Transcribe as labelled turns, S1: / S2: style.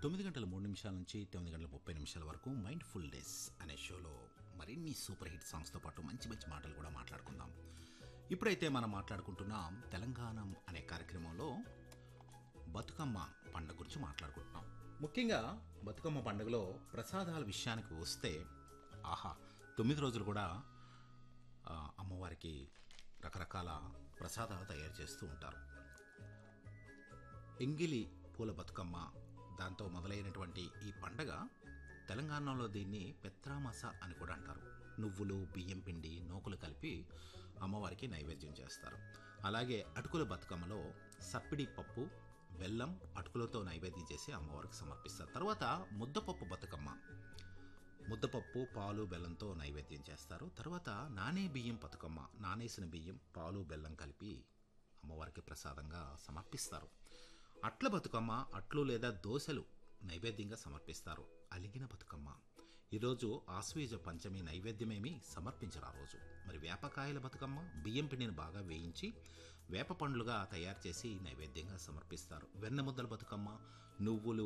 S1: తొమ్మిది గంటల మూడు నిమిషాల నుంచి తొమ్మిది గంటల ముప్పై నిమిషాల వరకు మైండ్ ఫుల్ డేస్ అనే షోలో మరిన్ని సూపర్ హిట్ సాంగ్స్తో పాటు మంచి మంచి మాటలు కూడా మాట్లాడుకుందాం ఇప్పుడైతే మనం మాట్లాడుకుంటున్నాం తెలంగాణ అనే కార్యక్రమంలో బతుకమ్మ పండుగ గురించి మాట్లాడుకుంటున్నాం ముఖ్యంగా బతుకమ్మ పండుగలో ప్రసాదాల విషయానికి వస్తే ఆహా తొమ్మిది రోజులు కూడా ఆ, అమ్మవారికి రకరకాల ప్రసాదాలు తయారు చేస్తూ ఉంటారు ఎంగిలి పూల బతుకమ్మ దాంతో మొదలైనటువంటి ఈ పండగ తెలంగాణలో దీన్ని పెత్రామస అని కూడా అంటారు నువ్వులు బియ్యం పిండి నూకలు కలిపి అమ్మవారికి నైవేద్యం చేస్తారు అలాగే అటుకుల బతుకమ్మలో సప్పిడి పప్పు బెల్లం అటుకులతో నైవేద్యం చేసి అమ్మవారికి సమర్పిస్తారు తర్వాత ముద్దపప్పు బతుకమ్మ ముద్దపప్పు పాలు బెల్లంతో నైవేద్యం చేస్తారు తర్వాత నానే బియ్యం బతుకమ్మ నానేసిన బియ్యం పాలు బెల్లం కలిపి అమ్మవారికి ప్రసాదంగా సమర్పిస్తారు అట్ల బతుకమ్మ అట్లు లేదా దోశలు నైవేద్యంగా సమర్పిస్తారు అలిగిన బతుకమ్మ ఈరోజు ఆశ్వీజ పంచమి నైవేద్యమేమి సమర్పించరు ఆ రోజు మరి వేపకాయల బతుకమ్మ బియ్యం పిండిని బాగా వేయించి వేప పండ్లుగా తయారు చేసి నైవేద్యంగా సమర్పిస్తారు వెన్నముద్దల బతుకమ్మ నువ్వులు